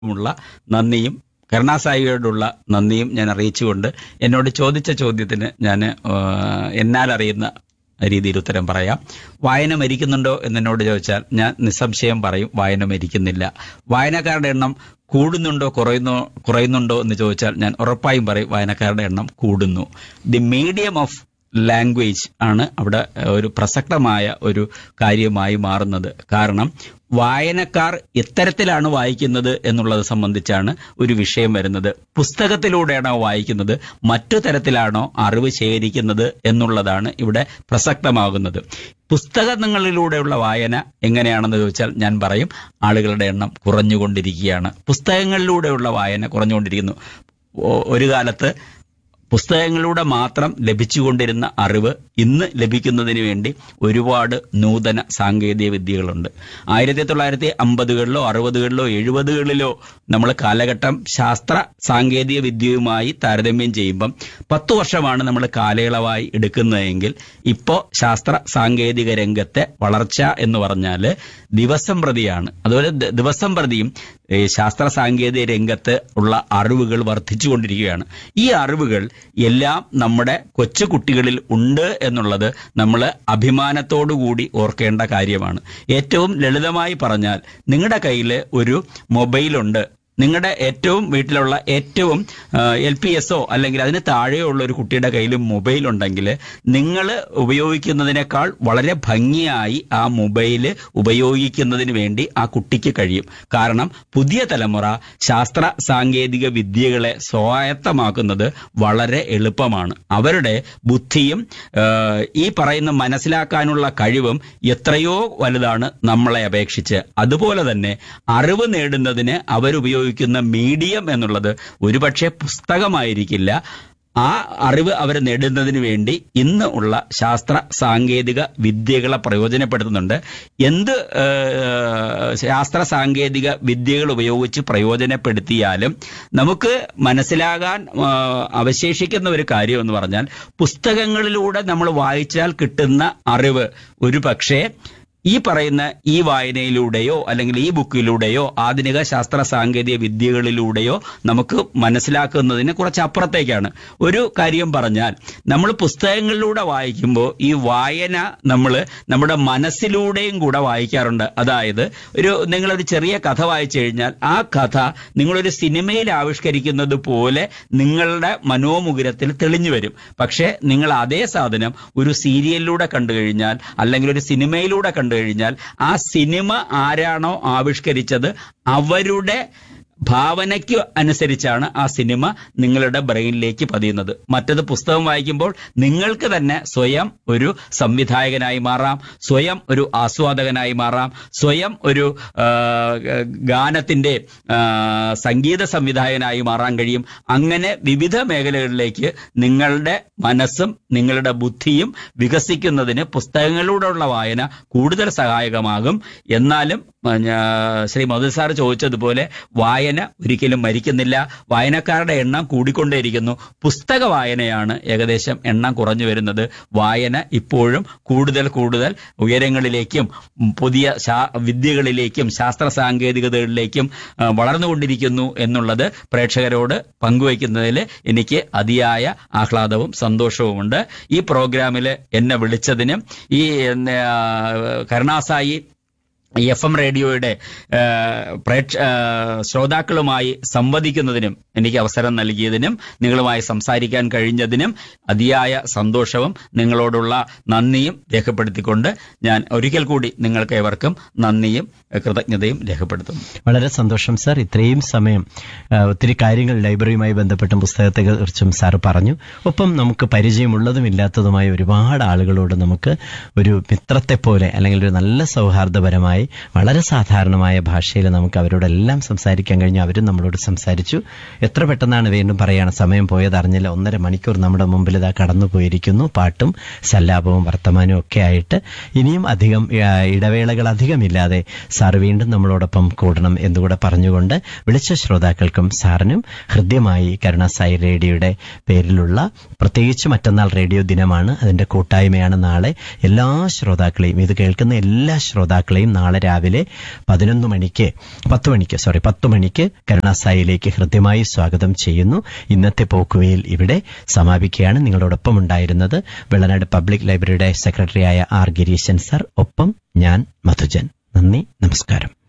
ഉള്ള നന്ദിയും കരുണാസായിയോടുള്ള നന്ദിയും ഞാൻ അറിയിച്ചുകൊണ്ട് എന്നോട് ചോദിച്ച ചോദ്യത്തിന് ഞാൻ എന്നാൽ അറിയുന്ന രീതിയിൽ ഉത്തരം പറയാം വായന മരിക്കുന്നുണ്ടോ എന്നെന്നോട് ചോദിച്ചാൽ ഞാൻ നിസ്സംശയം പറയും വായന മരിക്കുന്നില്ല വായനക്കാരുടെ എണ്ണം കൂടുന്നുണ്ടോ കുറയുന്നോ കുറയുന്നുണ്ടോ എന്ന് ചോദിച്ചാൽ ഞാൻ ഉറപ്പായും പറയും വായനക്കാരുടെ എണ്ണം കൂടുന്നു ദി മീഡിയം ഓഫ് ലാംഗ്വേജ് ആണ് അവിടെ ഒരു പ്രസക്തമായ ഒരു കാര്യമായി മാറുന്നത് കാരണം വായനക്കാർ എത്തരത്തിലാണ് വായിക്കുന്നത് എന്നുള്ളത് സംബന്ധിച്ചാണ് ഒരു വിഷയം വരുന്നത് പുസ്തകത്തിലൂടെയാണോ വായിക്കുന്നത് മറ്റു തരത്തിലാണോ അറിവ് ശേഖരിക്കുന്നത് എന്നുള്ളതാണ് ഇവിടെ പ്രസക്തമാകുന്നത് പുസ്തകങ്ങളിലൂടെയുള്ള വായന എങ്ങനെയാണെന്ന് ചോദിച്ചാൽ ഞാൻ പറയും ആളുകളുടെ എണ്ണം കുറഞ്ഞുകൊണ്ടിരിക്കുകയാണ് പുസ്തകങ്ങളിലൂടെയുള്ള വായന കുറഞ്ഞുകൊണ്ടിരിക്കുന്നു ഒ- ഒരു കാലത്ത് പുസ്തകങ്ങളിലൂടെ മാത്രം ലഭിച്ചുകൊണ്ടിരുന്ന അറിവ് ഇന്ന് ലഭിക്കുന്നതിന് വേണ്ടി ഒരുപാട് നൂതന സാങ്കേതിക വിദ്യകളുണ്ട് ആയിരത്തി തൊള്ളായിരത്തി അമ്പതുകളിലോ അറുപതുകളിലോ എഴുപതുകളിലോ നമ്മൾ കാലഘട്ടം ശാസ്ത്ര സാങ്കേതിക വിദ്യയുമായി താരതമ്യം ചെയ്യുമ്പം പത്ത് വർഷമാണ് നമ്മൾ കാലയളവായി എടുക്കുന്നതെങ്കിൽ ഇപ്പോൾ ശാസ്ത്ര സാങ്കേതിക രംഗത്തെ വളർച്ച എന്ന് പറഞ്ഞാൽ ദിവസം പ്രതിയാണ് അതുപോലെ ദ- ദിവസം പ്രതിയും ഈ ശാസ്ത്ര സാങ്കേതിക രംഗത്ത് ഉള്ള അറിവുകൾ വർദ്ധിച്ചുകൊണ്ടിരിക്കുകയാണ് ഈ അറിവുകൾ എല്ലാം നമ്മുടെ കൊച്ചു കുട്ടികളിൽ ഉണ്ട് എന്നുള്ളത് നമ്മൾ അഭിമാനത്തോടു കൂടി ഓർക്കേണ്ട കാര്യമാണ് ഏറ്റവും ലളിതമായി പറഞ്ഞാൽ നിങ്ങളുടെ കയ്യിൽ ഒരു മൊബൈലുണ്ട് നിങ്ങളുടെ ഏറ്റവും വീട്ടിലുള്ള ഏറ്റവും എൽ പി എസോ അല്ലെങ്കിൽ അതിന് താഴെയോ ഉള്ള ഒരു കുട്ടിയുടെ കയ്യിൽ മൊബൈൽ ഉണ്ടെങ്കിൽ നിങ്ങൾ ഉപയോഗിക്കുന്നതിനേക്കാൾ വളരെ ഭംഗിയായി ആ മൊബൈൽ ഉപയോഗിക്കുന്നതിന് വേണ്ടി ആ കുട്ടിക്ക് കഴിയും കാരണം പുതിയ തലമുറ ശാസ്ത്ര സാങ്കേതിക വിദ്യകളെ സ്വായത്തമാക്കുന്നത് വളരെ എളുപ്പമാണ് അവരുടെ ബുദ്ധിയും ആ, ഈ പറയുന്ന മനസ്സിലാക്കാനുള്ള കഴിവും എത്രയോ വലുതാണ് നമ്മളെ അപേക്ഷിച്ച് അതുപോലെ തന്നെ അറിവ് നേടുന്നതിന് അവരുപയോഗിക്കുന്ന മീഡിയം എന്നുള്ളത് ഒരുപക്ഷെ പുസ്തകമായിരിക്കില്ല ആ അറിവ് അവർ നേടുന്നതിന് വേണ്ടി ഇന്ന് ഉള്ള ശാസ്ത്ര സാങ്കേതിക വിദ്യകളെ പ്രയോജനപ്പെടുത്തുന്നുണ്ട് എന്ത് ഏഹ്, ശാസ്ത്ര സാങ്കേതിക വിദ്യകൾ ഉപയോഗിച്ച് പ്രയോജനപ്പെടുത്തിയാലും നമുക്ക് മനസ്സിലാകാൻ ആ, അവശേഷിക്കുന്ന ഒരു കാര്യം എന്ന് പറഞ്ഞാൽ പുസ്തകങ്ങളിലൂടെ നമ്മൾ വായിച്ചാൽ കിട്ടുന്ന അറിവ് ഒരു പക്ഷേ ഈ പറയുന്ന ഈ വായനയിലൂടെയോ അല്ലെങ്കിൽ ഈ ബുക്കിലൂടെയോ ആധുനിക ശാസ്ത്ര സാങ്കേതിക വിദ്യകളിലൂടെയോ നമുക്ക് മനസ്സിലാക്കുന്നതിന് കുറച്ച് അപ്പുറത്തേക്കാണ് ഒരു കാര്യം പറഞ്ഞാൽ നമ്മൾ പുസ്തകങ്ങളിലൂടെ വായിക്കുമ്പോൾ ഈ വായന നമ്മൾ നമ്മുടെ മനസ്സിലൂടെയും കൂടെ വായിക്കാറുണ്ട് അതായത് ഒരു നിങ്ങളൊരു ചെറിയ കഥ വായിച്ചു കഴിഞ്ഞാൽ ആ കഥ നിങ്ങളൊരു സിനിമയിൽ ആവിഷ്കരിക്കുന്നത് പോലെ നിങ്ങളുടെ മനോമുകുരത്തിൽ തെളിഞ്ഞു വരും പക്ഷേ നിങ്ങൾ അതേ സാധനം ഒരു സീരിയലിലൂടെ കണ്ടു കഴിഞ്ഞാൽ അല്ലെങ്കിൽ ഒരു സിനിമയിലൂടെ കണ്ടു കഴിഞ്ഞാൽ ആ സിനിമ ആരാണോ ആവിഷ്കരിച്ചത് അവരുടെ ഭാവനയ്ക്ക് അനുസരിച്ചാണ് ആ സിനിമ നിങ്ങളുടെ ബ്രെയിനിലേക്ക് പതിയുന്നത് മറ്റത് പുസ്തകം വായിക്കുമ്പോൾ നിങ്ങൾക്ക് തന്നെ സ്വയം ഒരു സംവിധായകനായി മാറാം സ്വയം ഒരു ആസ്വാദകനായി മാറാം സ്വയം ഒരു ആ, ഗാനത്തിന്റെ ആ, സംഗീത സംവിധായകനായി മാറാൻ കഴിയും അങ്ങനെ വിവിധ മേഖലകളിലേക്ക് നിങ്ങളുടെ മനസ്സും നിങ്ങളുടെ ബുദ്ധിയും വികസിക്കുന്നതിന് പുസ്തകങ്ങളിലൂടെയുള്ള വായന കൂടുതൽ സഹായകമാകും എന്നാലും ആ, ഞാ- ശ്രീ മധു സാർ ചോദിച്ചതുപോലെ വായന ഒരിക്കലും മരിക്കുന്നില്ല വായനക്കാരുടെ എണ്ണം കൂടിക്കൊണ്ടേയിരിക്കുന്നു പുസ്തക വായനയാണ് ഏകദേശം എണ്ണം കുറഞ്ഞു വരുന്നത് വായന ഇപ്പോഴും കൂടുതൽ കൂടുതൽ ഉയരങ്ങളിലേക്കും ഉം, പുതിയ ശാ- വിദ്യകളിലേക്കും ശാസ്ത്ര സാങ്കേതികതകളിലേക്കും ആ, വളർന്നുകൊണ്ടിരിക്കുന്നു എന്നുള്ളത് പ്രേക്ഷകരോട് പങ്കുവയ്ക്കുന്നതിൽ എനിക്ക് അതിയായ ആഹ്ലാദവും സന്തോഷവുമുണ്ട് ഈ പ്രോഗ്രാമിൽ എന്നെ വിളിച്ചതിനും ഈ ആ, കരുണാസായി ഈ എഫ് എം റേഡിയോയുടെ ആ, പ്രേക്ഷ ആ, ശ്രോതാക്കളുമായി സംവദിക്കുന്നതിനും എനിക്ക് അവസരം നൽകിയതിനും നിങ്ങളുമായി സംസാരിക്കാൻ കഴിഞ്ഞതിനും അതിയായ സന്തോഷവും നിങ്ങളോടുള്ള നന്ദിയും രേഖപ്പെടുത്തിക്കൊണ്ട് ഞാൻ ഒരിക്കൽ കൂടി നിങ്ങൾക്ക് ഏവർക്കും നന്ദിയും ഏഹ്, കൃതജ്ഞതയും രേഖപ്പെടുത്തുന്നു വളരെ സന്തോഷം സാർ ഇത്രയും സമയം ആ, ഒത്തിരി കാര്യങ്ങൾ ലൈബ്രറിയുമായി ബന്ധപ്പെട്ടും പുസ്തകത്തെക്കുറിച്ചും സാർ പറഞ്ഞു ഒപ്പം നമുക്ക് പരിചയമുള്ളതും ഇല്ലാത്തതുമായ ഒരുപാട് ആളുകളോട് നമുക്ക് ഒരു മിത്രത്തെ പോലെ അല്ലെങ്കിൽ ഒരു നല്ല സൗഹാർദ്ദപരമായി വളരെ സാധാരണമായ ഭാഷയിൽ നമുക്ക് അവരോടെല്ലാം സംസാരിക്കാൻ കഴിഞ്ഞു അവരും നമ്മളോട് സംസാരിച്ചു എത്ര പെട്ടെന്നാണ് വീണ്ടും പറയാണ് സമയം പോയത് അറിഞ്ഞില്ല ഒന്നര മണിക്കൂർ നമ്മുടെ മുമ്പിൽ ഇതാ കടന്നു പോയിരിക്കുന്നു പാട്ടും സല്ലാപവും വർത്തമാനവും ഒക്കെ ആയിട്ട് ഇനിയും അധികം ആ, ഇടവേളകൾ അധികമില്ലാതെ സാർ വീണ്ടും നമ്മളോടൊപ്പം കൂടണം എന്നുകൂടെ പറഞ്ഞുകൊണ്ട് വിളിച്ച ശ്രോതാക്കൾക്കും സാറിനും ഹൃദ്യമായി കരുണാസായി റേഡിയോയുടെ പേരിലുള്ള പ്രത്യേകിച്ച് മറ്റന്നാൾ റേഡിയോ ദിനമാണ് അതിന്റെ കൂട്ടായ്മയാണ് നാളെ എല്ലാ ശ്രോതാക്കളെയും ഇത് കേൾക്കുന്ന എല്ലാ ശ്രോതാക്കളെയും നാളെ നാളെ രാവിലെ പതിനൊന്ന് മണിക്ക് പത്ത് മണിക്ക് സോറി പത്ത് മണിക്ക് കരുണാസായിലേക്ക് ഹൃദ്യമായി സ്വാഗതം ചെയ്യുന്നു ഇന്നത്തെ പോക്കുവയിൽ ഇവിടെ സമാപിക്കുകയാണ് നിങ്ങളോടൊപ്പം ഉണ്ടായിരുന്നത് വെള്ളനാട് പബ്ലിക് ലൈബ്രറിയുടെ സെക്രട്ടറിയായ ആർ ഗിരീശൻ സർ ഒപ്പം ഞാൻ മധുജൻ നന്ദി നമസ്കാരം